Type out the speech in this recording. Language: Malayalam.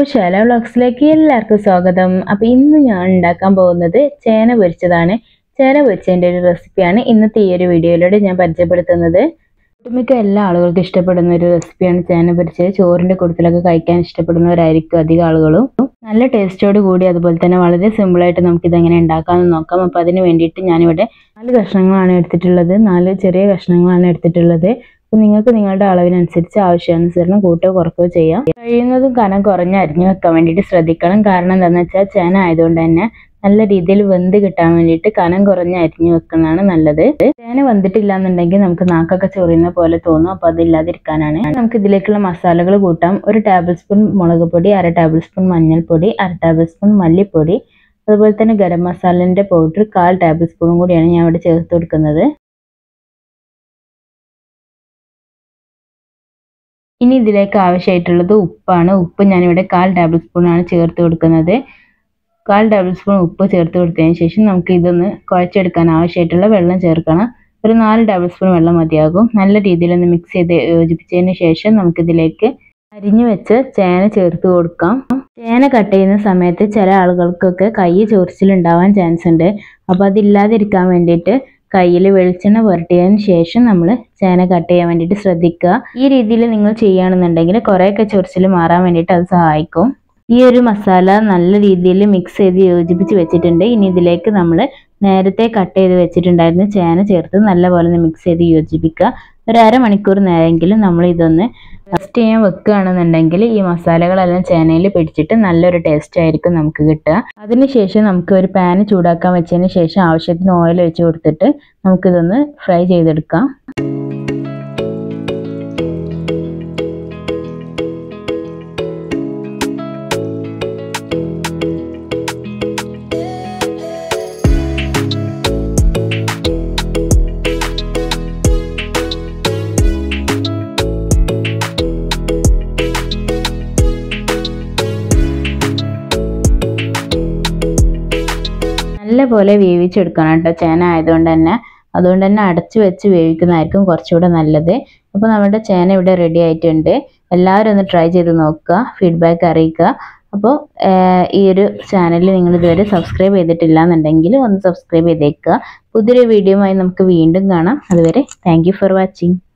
ശാല വ്ളോഗ്സിലേക്ക് എല്ലാവർക്കും സ്വാഗതം അപ്പോൾ ഇന്ന് ഞാൻ ഉണ്ടാക്കാൻ പോകുന്നത് ചേന പൊരിച്ചതാണ് ചേന പൊരിച്ചതിൻ്റെ ഒരു റെസിപ്പിയാണ് ഇന്നത്തെ ഈ ഒരു വീഡിയോയിലൂടെ ഞാൻ പരിചയപ്പെടുത്തുന്നത് ഒട്ടുമിക്ക എല്ലാ ആളുകൾക്കും ഇഷ്ടപ്പെടുന്ന ഒരു റെസിപ്പിയാണ് ചേന പൊരിച്ചത് ചോറിൻ്റെ കൂട്ടത്തിലൊക്കെ കഴിക്കാൻ ഇഷ്ടപ്പെടുന്നവരായിരിക്കും അധികം ആളുകളും നല്ല ടേസ്റ്റോട് കൂടി അതുപോലെ തന്നെ വളരെ സിമ്പിളായിട്ട് നമുക്കിത് എങ്ങനെ ഉണ്ടാക്കാമെന്ന് നോക്കാം അപ്പോൾ അതിന് വേണ്ടിയിട്ട് ഞാനിവിടെ നാല് കഷ്ണങ്ങളാണ് എടുത്തിട്ടുള്ളത് നാല് ചെറിയ കഷ്ണങ്ങളാണ് എടുത്തിട്ടുള്ളത് അപ്പോൾ നിങ്ങൾക്ക് നിങ്ങളുടെ അളവിനനുസരിച്ച് ആവശ്യാനുസരണം കൂട്ടുകയോ കുറക്കുകയോ ചെയ്യാം കഴിയുന്നതും കനം കുറഞ്ഞ് അരിഞ്ഞു വെക്കാൻ വേണ്ടിയിട്ട് ശ്രദ്ധിക്കണം കാരണം എന്താണെന്ന് വെച്ചാൽ ചേന ആയതുകൊണ്ട് തന്നെ നല്ല രീതിയിൽ വെന്ത് കിട്ടാൻ വേണ്ടിയിട്ട് കനം കുറഞ്ഞ് അരിഞ്ഞു വെക്കുന്നതാണ് നല്ലത് ചേന വെന്തിട്ടില്ല എന്നുണ്ടെങ്കിൽ നമുക്ക് നാക്കൊക്കെ ചൊറിയുന്ന പോലെ തോന്നും അപ്പോൾ അതില്ലാതിരിക്കാനാണ് നമുക്ക് ഇതിലേക്കുള്ള മസാലകൾ കൂട്ടാം ഒരു ടേബിൾ സ്പൂൺ മുളക് പൊടി അര ടേബിൾ സ്പൂൺ മഞ്ഞൾപ്പൊടി അര ടേബിൾ സ്പൂൺ മല്ലിപ്പൊടി അതുപോലെ തന്നെ ഗരം മസാലൻ്റെ പൗഡർ കാൽ ടേബിൾ സ്പൂണും കൂടിയാണ് ഞാൻ ഇവിടെ ചേർത്ത് കൊടുക്കുന്നത് ഇനി ഇതിലേക്ക് ആവശ്യമായിട്ടുള്ളത് ഉപ്പാണ് ഉപ്പ് ഞാനിവിടെ കാൽ ടേബിൾ സ്പൂണാണ് ചേർത്ത് കൊടുക്കുന്നത് കാൽ ടേബിൾ സ്പൂൺ ഉപ്പ് ചേർത്ത് കൊടുത്തതിന് ശേഷം നമുക്ക് ഇതൊന്ന് കുഴച്ചെടുക്കാൻ ആവശ്യമായിട്ടുള്ള വെള്ളം ചേർക്കണം ഒരു നാല് ടേബിൾ സ്പൂൺ വെള്ളം മതിയാകും നല്ല രീതിയിൽ ഒന്ന് മിക്സ് ചെയ്ത് യോജിപ്പിച്ചതിന് ശേഷം നമുക്കിതിലേക്ക് അരിഞ്ഞു വെച്ച് ചേന ചേർത്ത് കൊടുക്കാം ചേന കട്ട് ചെയ്യുന്ന സമയത്ത് ചില ആളുകൾക്കൊക്കെ കൈ ചൊറിച്ചിലുണ്ടാവാൻ ചാൻസ് ഉണ്ട് അപ്പോൾ അതില്ലാതിരിക്കാൻ വേണ്ടിയിട്ട് കയ്യിൽ വെളിച്ചെണ്ണ പുരട്ടിയതിന് ശേഷം നമ്മൾ ചേന കട്ട് ചെയ്യാൻ വേണ്ടിയിട്ട് ശ്രദ്ധിക്കുക ഈ രീതിയിൽ നിങ്ങൾ ചെയ്യുകയാണെന്നുണ്ടെങ്കിൽ കുറേയൊക്കെ ചൊറിച്ചിൽ മാറാൻ വേണ്ടിയിട്ട് അത് സഹായിക്കും ഈ ഒരു മസാല നല്ല രീതിയിൽ മിക്സ് ചെയ്ത് യോജിപ്പിച്ച് വെച്ചിട്ടുണ്ട് ഇനി ഇതിലേക്ക് നമ്മൾ നേരത്തെ കട്ട് ചെയ്ത് വെച്ചിട്ടുണ്ടായിരുന്ന ചേന ചേർത്ത് നല്ലപോലെ ഒന്ന് മിക്സ് ചെയ്ത് യോജിപ്പിക്കുക ഒരു അരമണിക്കൂർ നേരമെങ്കിലും നമ്മൾ ഇതൊന്ന് റെസ്റ്റ് ചെയ്യാൻ വെക്കുകയാണെന്നുണ്ടെങ്കിൽ ഈ മസാലകളെല്ലാം ചേനയിൽ പിടിച്ചിട്ട് നല്ലൊരു ടേസ്റ്റ് ആയിരിക്കും നമുക്ക് കിട്ടുക അതിനുശേഷം നമുക്ക് ഒരു പാന് ചൂടാക്കാൻ വെച്ചതിന് ശേഷം ആവശ്യത്തിന് ഓയിൽ വെച്ച് കൊടുത്തിട്ട് നമുക്കിതൊന്ന് ഫ്രൈ ചെയ്തെടുക്കാം നല്ലപോലെ വേവിച്ചെടുക്കണം കേട്ടോ ചേന ആയതുകൊണ്ട് തന്നെ അതുകൊണ്ട് തന്നെ അടച്ചു വെച്ച് വേവിക്കുന്നതായിരിക്കും കുറച്ചുകൂടെ നല്ലത് അപ്പോൾ നമ്മുടെ ചേന ഇവിടെ റെഡി ആയിട്ടുണ്ട് എല്ലാവരും ഒന്ന് ട്രൈ ചെയ്ത് നോക്കുക ഫീഡ്ബാക്ക് അറിയിക്കുക അപ്പോൾ ഈ ഒരു ചാനൽ നിങ്ങൾ ഇതുവരെ സബ്സ്ക്രൈബ് ചെയ്തിട്ടില്ല എന്നുണ്ടെങ്കിൽ ഒന്ന് സബ്സ്ക്രൈബ് ചെയ്തേക്കുക പുതിയൊരു വീഡിയോയുമായി നമുക്ക് വീണ്ടും കാണാം അതുവരെ താങ്ക് ഫോർ വാച്ചിങ്